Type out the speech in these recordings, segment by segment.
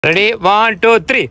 ready one two three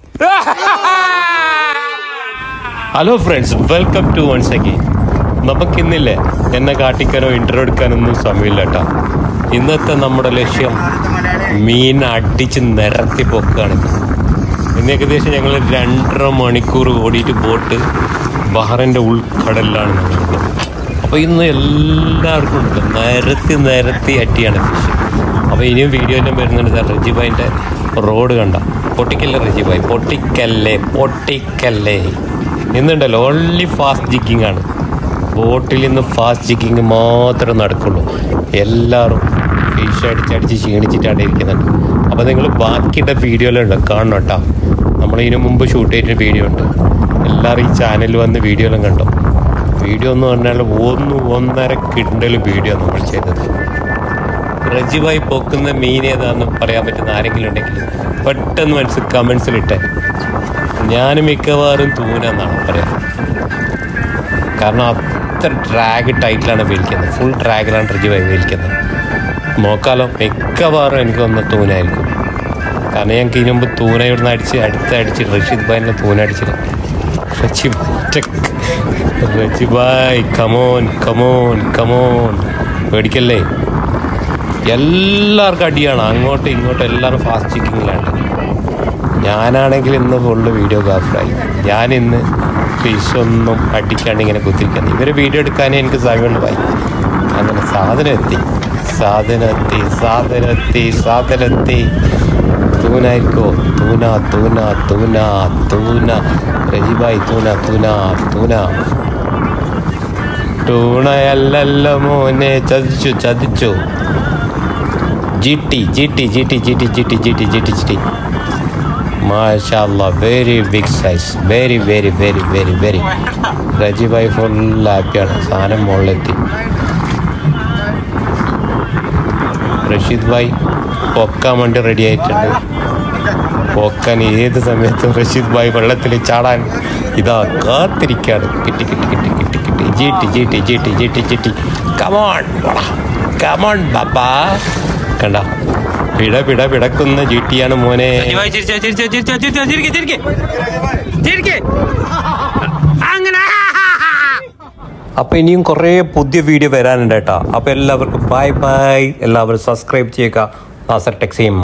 hello friends welcome to once again നമുക്കിന്നില്ലേ എന്നെ കാട്ടിക്കാനോ interview എടുക്കാനൊന്നും സമയമില്ല കേട്ടോ ഇന്നത്തെ നമ്മുടെ ലക്ഷ്യം മീൻ അടിച്ച് നിരത്തി പൊക്കുകയാണ് ഇന്ന് ഏകദേശം ഞങ്ങൾ രണ്ടര മണിക്കൂർ ഓടിയിട്ട് ബോട്ട് ബഹറിൻ്റെ ഉൾക്കടലിലാണ് ഞങ്ങളുള്ളത് അപ്പോൾ ഇന്ന് എല്ലാവർക്കും ഉണ്ട് നിരത്തി നിരത്തി അട്ടിയാണ് ഫിഷ് അപ്പോൾ ഇനിയും വീഡിയോ എല്ലാം വരുന്നുണ്ട് സാർ റജിബായിൻ്റെ റോഡ് കണ്ട പൊട്ടിക്കല്ലേ റജിബായി പൊട്ടിക്കല്ലേ പൊട്ടിക്കല്ലേ ഇന്നുണ്ടല്ലോ ഓൺലി ഫാസ്റ്റ് ജിക്കിംഗ് ആണ് ബോട്ടിൽ നിന്ന് ഫാസ്റ്റ് ജിക്കിങ് മാത്രമേ നടക്കുള്ളൂ എല്ലാവരും ഫിഷ് അടിച്ചടിച്ച് ക്ഷീണിച്ചിട്ടാണ് ഇരിക്കുന്നുണ്ട് അപ്പോൾ നിങ്ങൾ ബാക്കിയുടെ വീഡിയോയിലുണ്ട് കാണണം കേട്ടോ നമ്മൾ ഇതിനു മുമ്പ് ഷൂട്ട് ചെയ്തിട്ട് വീഡിയോ ഉണ്ട് എല്ലാവരും ഈ ചാനലിൽ വന്ന് വീഡിയോ എല്ലാം കണ്ടോ വീഡിയോ എന്ന് പറഞ്ഞാൽ ഒന്ന് ഒന്നര കിണ്ടൽ വീഡിയോ നമ്മൾ ചെയ്തത് റജിബായി പൊക്കുന്ന മീൻ ഏതാന്ന് പറയാൻ പറ്റുന്ന ആരെങ്കിലും ഉണ്ടെങ്കിൽ പെട്ടെന്ന് മനസ്സിൽ കമൻസിലിട്ടെ ഞാൻ മിക്കവാറും തൂന എന്നാണ് പറയാം കാരണം അത്ര ഡ്രാഗ് ടൈറ്റിലാണ് വലിക്കുന്നത് ഫുൾ ഡ്രാഗിലാണ് റജിബായി വലിക്കുന്നത് നോക്കാലോ മിക്കവാറും എനിക്ക് ഒന്ന് തൂനായിരിക്കും കാരണം ഞങ്ങൾക്ക് ഇതിനു മുമ്പ് തൂന ഇവിടുന്ന് അടിച്ച് അടുത്ത് അടിച്ച് റഷീദ് ഭായിനെ തൂന അടിച്ചിട്ട് റജിബ് റജിബായ് കമോൻ കമോൻ കമോൻ പേടിക്കല്ലേ എല്ലാവർക്കും അടിയാണ് അങ്ങോട്ടും ഇങ്ങോട്ടും എല്ലാവരും ഫാസ്റ്റ് ചിക്കിങ്ങിലാണ് ഞാനാണെങ്കിൽ ഇന്ന് ഫുള്ള് വീഡിയോ ഗ്രാഫറായി ഞാൻ ഇന്ന് ഫിഷ് ഒന്നും അടിക്കാണ്ട് ഇങ്ങനെ കുത്തിരിക്കുന്നത് ഇവര് വീഡിയോ എടുക്കാനേ എനിക്ക് സമയമുള്ളൂ പോയി അങ്ങനെ സാധനം എത്തി സാധനം എത്തി സാധനം എത്തി സാധനം എത്തി തൂനായിരിക്കോ തൂന തൂന തൂന തൂന രജിബായി തൂന തൂന തൂന ടൂണയല്ലല്ലോ മോനെ ചതിച്ചു ചതിച്ചു G T G T G T G T G T G T G T G T മാഷാല്ല very big size very very very very very Reji ഭായ് ഫുൾ ഹാപ്പിയാണ് സാധനം മുകളിലെത്തി റഷീദ് ഭായ് പൊക്കാൻ വേണ്ടി റെഡി ആയിട്ടുണ്ട് പൊക്കാൻ ഏത് സമയത്തും റഷീദ് ഭായ് വെള്ളത്തിൽ ചാടാൻ ഇതാ കാത്തിരിക്കാണ് കിട്ടി കിട്ടി കിട്ടി കിട്ടി കിട്ടി G T G T G T G T G T come on come on ബാബാ കണ്ട പിട പിട പിടക്കുന്ന ജി ടിയാണ് മോനെ റജിബായി ചിരിച്ചോ ചിരിച്ചോ ചിരിച്ചോ ചിരിച്ചോ ചിരിക്കെ ചിരിക്കെ ചിരിക്കെ അങ്ങനെ അപ്പൊ ഇനിയും കുറേ പുതിയ വീഡിയോ വരാനുണ്ട് കേട്ടോ അപ്പൊ എല്ലാവർക്കും ബൈ ബൈ എല്ലാവരും സബ്സ്ക്രൈബ് ചെയ്യുക നാസർ ടെക്സിയും